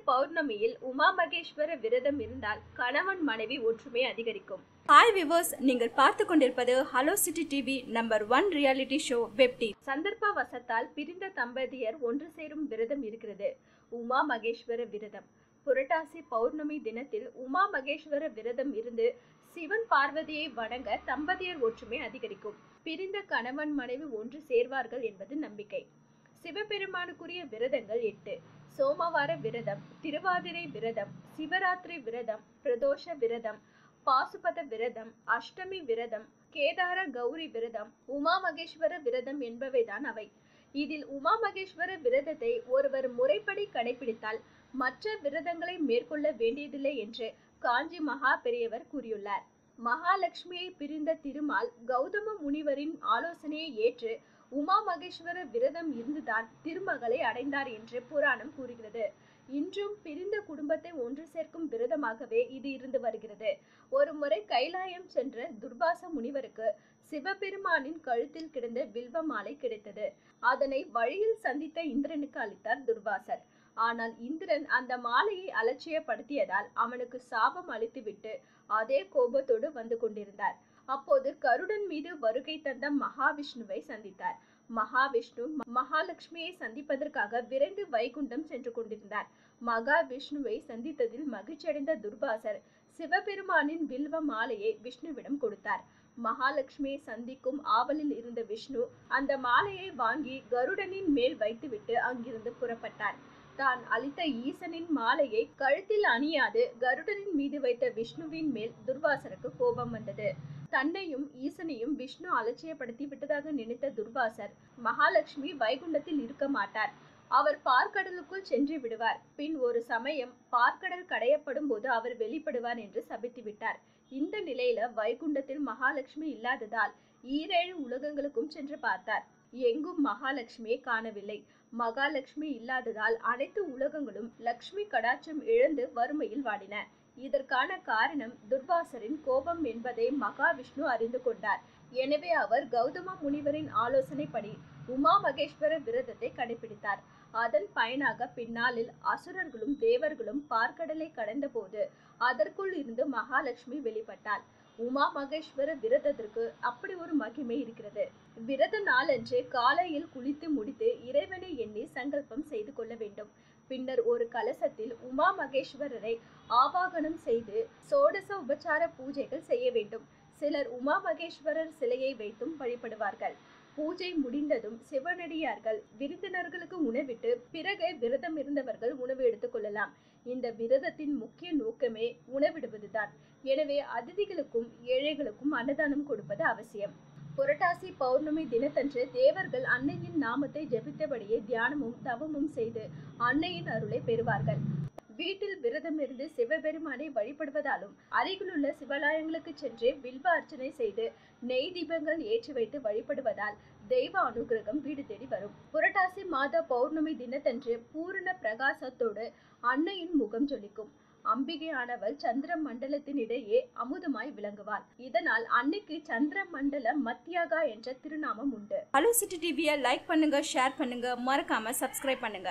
பௌர்ணமியில் உமா மகேஸ்வர விரதம் இருந்தால் கணவன் மனைவி ஒற்றுமை அதிகரிக்கும் ஹாய் விவர்ஸ் நீங்கள் பார்த்து கொண்டிருப்பது hello city TV number one reality show வெப்டி சந்தர்ப்ப வசத்தால் பிரிந்த தம்பதியர் ஒன்று சேரும் விரதம் இருக்கிறது உமா மகேஸ்வர விரதம் புரட்டாசி பௌர்ணமி தினத்தில் உமா மகேஸ்வர விரதம் இருந்து சிவன் பார்வதியை வணங்க தம்பதியர் ஒற்றுமை அதிகரிக்கும் பிரிந்த கணவன் மனைவி ஒன்று சேர்வார்கள் என்பது நம்பிக்கை சிவபெருமானுக்குரிய விரதங்கள் எட்டு சோமவார விரதம் திருவாதிரை விரதம் சிவராத்திரி விரதம் பிரதோஷ விரதம் பாசுபத விரதம் அஷ்டமி விரதம் கேதார கௌரி விரதம் உமா மகேஸ்வர விரதம் என்பவைதான் அவை இதில் உமா மகேஸ்வர விரதத்தை ஒருவர் முறைப்படி கடைபிடித்தால் மற்ற விரதங்களை மேற்கொள்ள வேண்டியதில்லை என்று காஞ்சி மகா பெரியவர் கூறியுள்ளார் மகாலட்சுமியை பிரிந்த திருமால் கௌதம முனிவரின் ஆலோசனையை ஏற்று உமா மகேஸ்வர விரதம் இருந்துதான் திருமகளை அடைந்தார் என்று புராணம் கூறுகிறது இன்றும் பிரிந்த குடும்பத்தை ஒன்று சேர்க்கும் விரதமாகவே இது இருந்து வருகிறது ஒரு முறை கைலாயம் சென்ற துர்வாச முனிவருக்கு சிவபெருமானின் கழுத்தில் கிடந்த வில்வ மாலை கிடைத்தது அதனை வழியில் சந்தித்த இந்திரனுக்கு அளித்தார் துர்வாசர் ஆனால் இந்திரன் அந்த மாலையை அலட்சியப்படுத்தியதால் அவனுக்கு சாபம் அளித்துவிட்டு அதே கோபத்தோடு வந்து கொண்டிருந்தார் அப்போது கருடன் மீது வருகை தந்த மகாவிஷ்ணுவை சந்தித்தார் மகாவிஷ்ணு மகாலட்சுமியை சந்திப்பதற்காக விரைந்து வைகுண்டம் சென்று கொண்டிருந்தார் மகாவிஷ்ணுவை சந்தித்ததில் மகிழ்ச்சியடைந்த துர்வாசர் சிவபெருமானின் வில்வ மாலையை விஷ்ணுவிடம் கொடுத்தார் மகாலட்சுமியை சந்திக்கும் ஆவலில் இருந்த விஷ்ணு அந்த மாலையை வாங்கி கருடனின் மேல் வைத்துவிட்டு அங்கிருந்து புறப்பட்டார் தான் அளித்த ஈசனின் மாலையை கழுத்தில் அணியாது கருடனின் மீது வைத்த விஷ்ணுவின் மேல் துர்வாசருக்கு கோபம் வந்தது தன்னையும் ஈசனையும் விஷ்ணு அலட்சியப்படுத்தி விட்டதாக நினைத்த துர்வாசர் மகாலட்சுமி வைகுண்டத்தில் இருக்க மாட்டார் அவர் பார்க்கடலுக்குள் சென்று விடுவார் பின் ஒரு சமயம் பார்க்கடல் கடையப்படும் போது அவர் வெளிப்படுவார் என்று சபித்து விட்டார் இந்த நிலையில வைகுண்டத்தில் மகாலட்சுமி இல்லாததால் ஈரேழு உலகங்களுக்கும் சென்று பார்த்தார் எங்கும் மகாலட்சுமியை காணவில்லை மகாலட்சுமி இல்லாததால் அனைத்து உலகங்களும் லக்ஷ்மி கடாட்சம் இழந்து வறுமையில் வாடின இதற்கான காரணம் துர்வாசரின் கோபம் என்பதை மகாவிஷ்ணு அறிந்து கொண்டார் எனவே அவர் கௌதம முனிவரின் ஆலோசனைப்படி உமா மகேஸ்வர விரதத்தை கடைபிடித்தார் அதன் பயனாக பின்னாளில் அசுரர்களும் தேவர்களும் பார்க்கடலை கடந்தபோது அதற்குள் இருந்து மகாலட்சுமி வெளிப்பட்டாள் உமா மகேஸ்வர விரதத்திற்கு அப்படி ஒரு மகிமை இருக்கிறது விரத நாளன்று காலையில் குளித்து முடித்து இறைவனை எண்ணி சங்கல்பம் செய்து கொள்ள வேண்டும் பின்னர் ஒரு கலசத்தில் உமா மகேஸ்வரரை ஆவாகனம் செய்து சோடச உபச்சார பூஜைகள் செய்ய வேண்டும் சிலர் உமா மகேஸ்வரர் சிலையை வைத்தும் வழிபடுவார்கள் பூஜை முடிந்ததும் சிவனடியார்கள் விருந்தினர்களுக்கு உணவிட்டு பிறகு விரதம் இருந்தவர்கள் உணவு எடுத்துக் கொள்ளலாம் இந்த விரதத்தின் முக்கிய நோக்கமே உணவிடுவதுதான் எனவே அதிதிகளுக்கும் ஏழைகளுக்கும் அன்னதானம் கொடுப்பது அவசியம் புரட்டாசி பௌர்ணமி தினத்தன்று தேவர்கள் அன்னையின் நாமத்தை ஜெபித்தபடியே தியானமும் தவமும் செய்து அன்னையின் அருளை பெறுவார்கள் வீட்டில் விரதம் இருந்து சிவபெருமானை வழிபடுவதாலும் அருகிலுள்ள சிவாலயங்களுக்கு சென்று வில்வ அர்ச்சனை செய்து நெய் தீபங்கள் ஏற்றி வைத்து வழிபடுவதால் தெய்வ அனுகிரகம் வீடு தேடி வரும் புரட்டாசி மாத பௌர்ணமி தினத்தன்று பூரண பிரகாசத்தோடு அன்னையின் முகம் ஜொலிக்கும் அம்பிகையானவள் சந்திர மண்டலத்தின் இடையே அமுதமாய் விளங்குவாள் இதனால் அன்னைக்கு சந்திர மண்டல மத்தியாகா என்ற திருநாமம் உண்டு ஹலோ சிட்டி டிவியை லைக் பண்ணுங்க ஷேர் பண்ணுங்க மறக்காம சப்ஸ்கிரைப் பண்ணுங்க